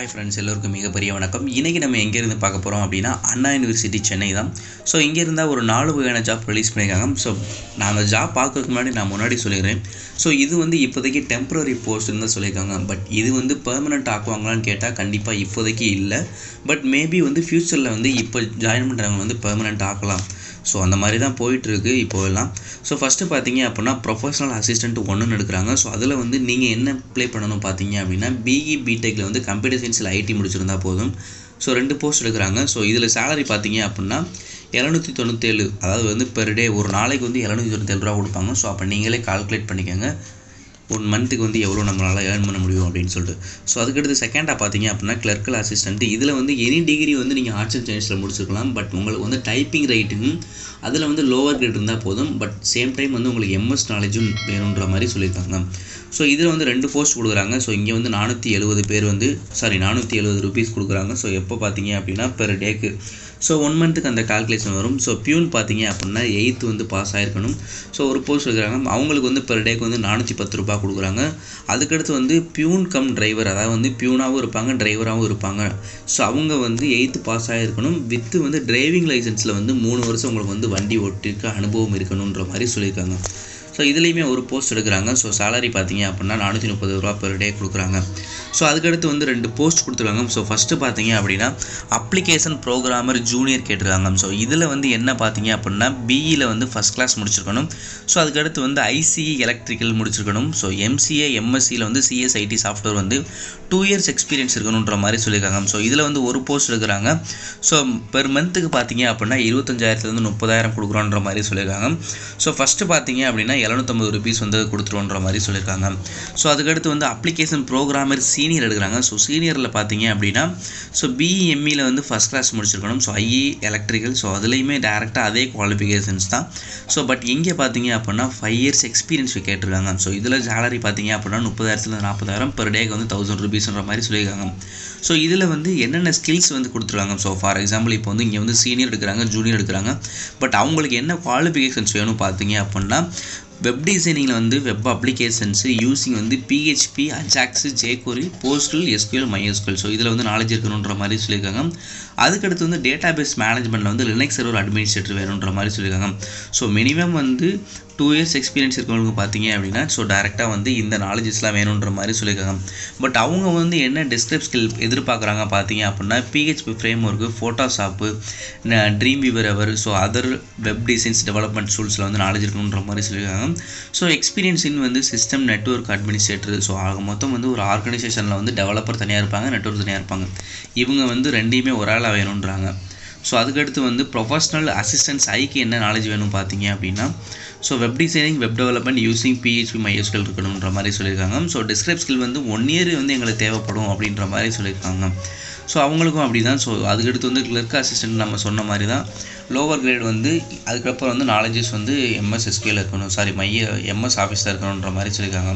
hi friends எல்லோருக்கும் மிகப்பெரிய வணக்கம் இன்றைக்கி நம்ம எங்கேருந்து பார்க்க போகிறோம் அப்படின்னா அண்ணா யூனிவர்சிட்டி சென்னை தான் ஸோ இங்கே இருந்தால் ஒரு நாலு வகையான ஜாப் ரிலீஸ் பண்ணியிருக்காங்க ஸோ நான் அந்த ஜாப் பார்க்கறதுக்கு முன்னாடி நான் முன்னாடி சொல்லிடுறேன் ஸோ இது வந்து இப்போதைக்கு டெம்பரரி போஸ்ட்னு தான் சொல்லியிருக்காங்க பட் இது வந்து பெர்மனெண்ட் ஆக்குவாங்களான்னு கேட்டால் கண்டிப்பாக இப்போதைக்கு இல்லை பட் மேபி வந்து ஃப்யூச்சரில் வந்து இப்போ ஜாயின் பண்ணுறவங்க வந்து பெர்மனெண்ட் ஆக்கலாம் ஸோ அந்த மாதிரி தான் போயிட்டுருக்கு இப்போ எல்லாம் ஸோ ஃபஸ்ட்டு பார்த்தீங்க அப்படின்னா ப்ரொஃபஷனல் அசிஸ்டன்ட் ஒன்றுன்னு எடுக்கிறாங்க ஸோ அதில் வந்து நீங்கள் என்ன ப்ளே பண்ணணும் பார்த்தீங்க அப்படின்னா பிஇ பிடெக்கில் வந்து கம்ப்யூட்டர் சயின்ஸில் ஐடி முடிச்சிருந்தா போதும் ஸோ ரெண்டு போஸ்ட் எடுக்கிறாங்க ஸோ இதில் சேலரி பார்த்தீங்க அப்படின்னா எழுநூற்றி தொண்ணூற்றேழு அதாவது வந்து பெர் டே ஒரு நாளைக்கு வந்து எழுநூற்றி தொண்ணூற்றேழு ரூபா கொடுப்பாங்க ஸோ அப்போ நீங்களே கால்குலேட் பண்ணிக்கோங்க ஒன் மந்த்துக்கு வந்து எவ்வளோ நம்மளால் ஏர்ன் பண்ண முடியும் அப்படின்னு சொல்லிட்டு ஸோ அதுக்கடுத்து செகண்டாக பார்த்தீங்க அப்படின்னா கிளர்க்கல் அசிஸ்டன்ட் இதில் வந்து எனி டிகிரி வந்து நீங்கள் ஆர்ட்ஸ் அண்ட் சயின்ஸில் முடிச்சிருக்கலாம் பட் உங்களுக்கு வந்து டைப்பிங் ரைட்டிங் அதில் வந்து லோவர் கிரேட் இருந்தால் போதும் பட் சேம் டைம் வந்து உங்களுக்கு எம்எஸ் நாலேஜும் வேணுன்ற மாதிரி சொல்லியிருக்காங்க ஸோ இதில் வந்து ரெண்டு போஸ்ட் கொடுக்குறாங்க ஸோ இங்கே வந்து நானூற்றி எழுபது பேர் வந்து சாரி நானூற்றி எழுபது ருபீஸ் கொடுக்குறாங்க ஸோ எப்போ பார்த்தீங்க அப்படின்னா பெர் டேக்கு ஸோ ஒன் மந்த்துக்கு அந்த கால்குலேஷன் வரும் ஸோ பியூன் பார்த்தீங்க அப்படின்னா எயித்து வந்து பாஸ் ஆகிருக்கணும் ஸோ ஒரு போஸ்ட் இருக்கிறாங்க அவங்களுக்கு வந்து பெர் டேக்கு வந்து நானூற்றி பத்து ரூபா கொடுக்குறாங்க அதுக்கடுத்து வந்து பியூன் கம் டிரைவர் அதாவது வந்து பியூனாகவும் இருப்பாங்க டிரைவராகவும் இருப்பாங்க ஸோ அவங்க வந்து எயித்து பாஸ் ஆகிருக்கணும் வித்து வந்து டிரைவிங் லைசன்ஸில் வந்து மூணு வருஷம் உங்களுக்கு வந்து வண்டி ஓட்டிருக்க அனுபவம் இருக்கணுன்ற மாதிரி சொல்லியிருக்காங்க ஸோ இதுலேயுமே ஒரு போஸ்ட் எடுக்கிறாங்க ஸோ சேலரி பார்த்தீங்க அப்படின்னா நானூற்றி முப்பது ரூபா பெர் டே கொடுக்குறாங்க ஸோ அதுக்கடுத்து வந்து ரெண்டு போஸ்ட் கொடுத்துருக்காங்க ஸோ ஃபஸ்ட்டு பார்த்தீங்க அப்படின்னா அப்ளிகேஷன் ப்ரோக்ராமர் ஜூனியர் கேட்டிருக்காங்க ஸோ இதில் வந்து என்ன பார்த்தீங்க அப்படின்னா பிஇயில் வந்து ஃபஸ்ட் கிளாஸ் முடிச்சிருக்கணும் ஸோ அதுக்கடுத்து வந்து ஐசிஇ எலக்ட்ரிக்கல் முடிச்சிருக்கணும் ஸோ எம்சிஏ எம்எஸ்சியில் வந்து சிஎஸ்ஐடி சாஃப்ட்வேர் வந்து டூ இயர்ஸ் எக்ஸ்பீரியன்ஸ் இருக்கணுன்ற மாதிரி சொல்லியிருக்காங்க ஸோ இதில் வந்து ஒரு போஸ்ட் எடுக்கிறாங்க ஸோ பெர் மந்த்துக்கு பார்த்தீங்க அப்படின்னா இருபத்தஞ்சாயிரத்துலேருந்து முப்பதாயிரம் கொடுக்குறோன்ற மாதிரி சொல்லியிருக்காங்க ஸோ ஃபஸ்ட்டு பார்த்தீங்க அப்படின்னா எழுநூற்றம்பது ருபீஸ் வந்து கொடுத்துருவோன்ற மாதிரி சொல்லியிருக்காங்க ஸோ அதுக்கடுத்து வந்து அப்ளிகேஷன் ப்ரோக்ராமர் சீனியர் எடுக்கிறாங்க ஸோ சீனியரில் பார்த்தீங்க அப்படின்னா ஸோ பிஇஎம்இயில் வந்து ஃபஸ்ட் கிளாஸ் முடிச்சிருக்கணும் ஸோ ஐஇ எலக்ட்ரிக்கல் ஸோ அதுலேயுமே டேரெக்டாக அதே குவாலிஃபிகேஷன்ஸ் தான் ஸோ பட் இங்கே பார்த்தீங்க அப்படின்னா ஃபைவ் இயர்ஸ் எக்ஸ்பீரியன்ஸ் கேட்டிருக்காங்க ஸோ இதில் சேலரி பார்த்தீங்க அப்படின்னா முப்பதாயிரத்துலேருந்து நாற்பதாயிரம் பெர் டேக்கு வந்து தௌசண்ட் ருபீஸ்ன்ற மாதிரி சொல்லியிருக்காங்க ஸோ இதில் வந்து என்னென்ன ஸ்கில்ஸ் வந்து கொடுத்துருக்காங்க ஸோ ஃபார் எக்ஸாம்பிள் இப்போ வந்து இங்கே வந்து சீனியர் எடுக்கிறாங்க ஜூனியர் எடுக்கிறாங்க பட் அவங்களுக்கு என்ன குவாலிஃபிகேஷன்ஸ் வேணும் பார்த்தீங்க அப்படின்னா வெப் டிசைனிங்கில் வந்து வெப் அப்ளிகேஷன்ஸு யூஸிங் வந்து PHP AJAX jQuery PostgreSQL MySQL so இதில் வந்து நாலேஜ் இருக்கணுன்ற மாதிரி சொல்லியிருக்காங்க அதுக்கடுத்து வந்து டேட்டா பேஸ் மேனேஜ்மெண்ட்டில் வந்து லினக்ஸ் சர்வர் அட்மினிஸ்ட்ரேட்டர் வேணுன்ற மாதிரி சொல்லியிருக்காங்க ஸோ மினிமம் வந்து டூ இயர்ஸ் எக்ஸ்பீரியன்ஸ் இருக்கவங்களுக்கு பார்த்தீங்க அப்படின்னா ஸோ டேரெக்டாக வந்து இந்த நாலேஜஸ்லாம் வேணுன்ற மாதிரி சொல்லியிருக்காங்க பட் அவங்க வந்து என்ன டிஸ்கிரிப் ஸ்கில் எதிர்பார்க்குறாங்க பார்த்தீங்க அப்படின்னா PHP framework Photoshop Dreamweaver ever so other web designs development டூல்ஸில் வந்து நாலேஜ் இருக்கணுன்ற மாதிரி சொல்லியிருக்காங்க ஸோ எக்ஸ்பீரியன்ஸ் இன் வந்து சிஸ்டம் நெட்ஒர்க் அட்மினிஸ்ட்ரேட்டர் ஸோ ஆக மொத்தம் வந்து ஒரு ஆர்கனைசேஷனில் வந்து டெவலப்பர் தனியாக இருப்பாங்க நெட்ஒர்க் தனியாக இருப்பாங்க இவங்க வந்து ரெண்டையுமே ஒரு ஆளாக வேணுன்றாங்க ஸோ அதுக்கடுத்து வந்து ப்ரொஃபஷனல் அசிஸ்டன்ஸ் ஐக்கு என்ன நாலேஜ் வேணும் பார்த்தீங்க அப்படின்னா so web designing web development using PHP MySQL இருக்கணுன்ற மாதிரி சொல்லியிருக்காங்க ஸோ டிஸ்கிரிப் ஸ்கில் வந்து ஒன் இயர் வந்து எங்களுக்கு தேவைப்படும் அப்படின்ற மாதிரி சொல்லியிருக்காங்க ஸோ அவங்களுக்கும் அப்படி தான் ஸோ அதுக்கடுத்து வந்து கிளர்க் அசிஸ்டன்ட் நம்ம சொன்ன மாதிரி தான் லோவர் கிரேட் வந்து அதுக்கப்புறம் வந்து நாலேஜஸ் வந்து எம்எஸ் எஸ்கியூவில் இருக்கணும் சாரி மைய எம்எஸ் ஆஃபீஸில் இருக்கணுன்ற மாதிரி சொல்லியிருக்காங்க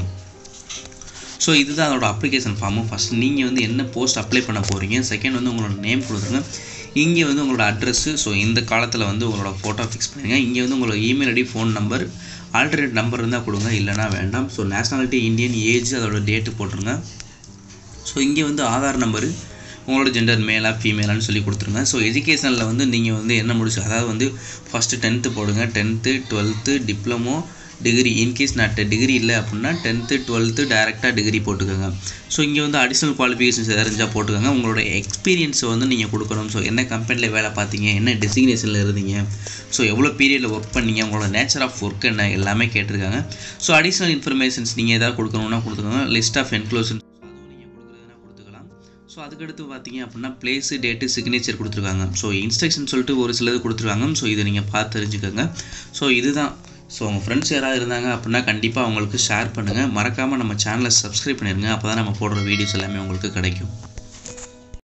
ஸோ இதுதான் அதோட அப்ளிகேஷன் ஃபார்மு ஃபஸ்ட் நீங்கள் வந்து என்ன போஸ்ட் அப்ளை பண்ண போகிறீங்க செகண்ட் வந்து உங்களோட நேம் கொடுத்துருங்க இங்கே வந்து உங்களோட அட்ரஸ்ஸு ஸோ இந்த காலத்தில் வந்து உங்களோட ஃபோட்டோ ஃபிக்ஸ் பண்ணுங்கள் இங்கே வந்து உங்களோட email ID phone number alternate number இருந்தால் கொடுங்க இல்லைனா வேண்டாம் ஸோ நேஷ்னாலிட்டி இந்தியன் ஏஜ் அதோட டேட்டு போட்டுருங்க ஸோ இங்கே வந்து ஆதார் நம்பரு உங்களோட ஜெண்டர் மேலா ஃபீமேலான்னு சொல்லி கொடுத்துருங்க ஸோ எஜுகேஷனில் வந்து நீங்கள் வந்து என்ன முடிச்சு அதாவது வந்து ஃபஸ்ட்டு டென்த்து போடுங்க tenth twelfth diploma degree in case நான் டிகிரி இல்லை அப்படின்னா டென்த்து டுவெல்த்து டேரெக்டாக டிகிரி போட்டுக்கோங்க ஸோ இங்கே வந்து அடிஷ்னல் குவாலிஃபிகேஷன்ஸ் எதாவது இருந்தால் போட்டுக்கோங்க உங்களோட எக்ஸ்பீரியன்ஸை வந்து நீங்கள் கொடுக்கணும் ஸோ என்ன கம்பெனியில் வேலை பார்த்தீங்க என்ன டெசிக்னேஷனில் இருந்தீங்க ஸோ எவ்வளோ பீரியடில் ஒர்க் பண்ணீங்க உங்களோட நேச்சர் ஆஃப் ஒர்க் என்ன எல்லாமே கேட்டிருக்காங்க ஸோ அடிஷ்னல் இன்ஃபர்மேஷன்ஸ் நீங்கள் எதாவது கொடுக்கணுன்னா கொடுத்துக்கோங்க லிஸ்ட் ஆஃப் என்க்ளோஷன் ஸோ அதுக்கடுத்து பார்த்தீங்க அப்படின்னா பிளேஸு டேட்டு சிக்னேச்சர் கொடுத்துருக்காங்க ஸோ இன்ஸ்ட்ரக்ஷன் சொல்லிட்டு ஒரு சிலது கொடுத்துருக்காங்க ஸோ இதை நீங்கள் பார்த்து தெரிஞ்சுக்கோங்க ஸோ இதுதான் ஸோ உங்கள் ஃப்ரெண்ட்ஸ் யாராவது இருந்தாங்க அப்படின்னா கண்டிப்பாக அவங்களுக்கு ஷேர் பண்ணுங்கள் மறக்காமல் நம்ம சேனலை சப்ஸ்கிரைப் பண்ணிடுங்க அப்போ தான் நம்ம போடுற வீடியோஸ் எல்லாமே உங்களுக்கு கிடைக்கும்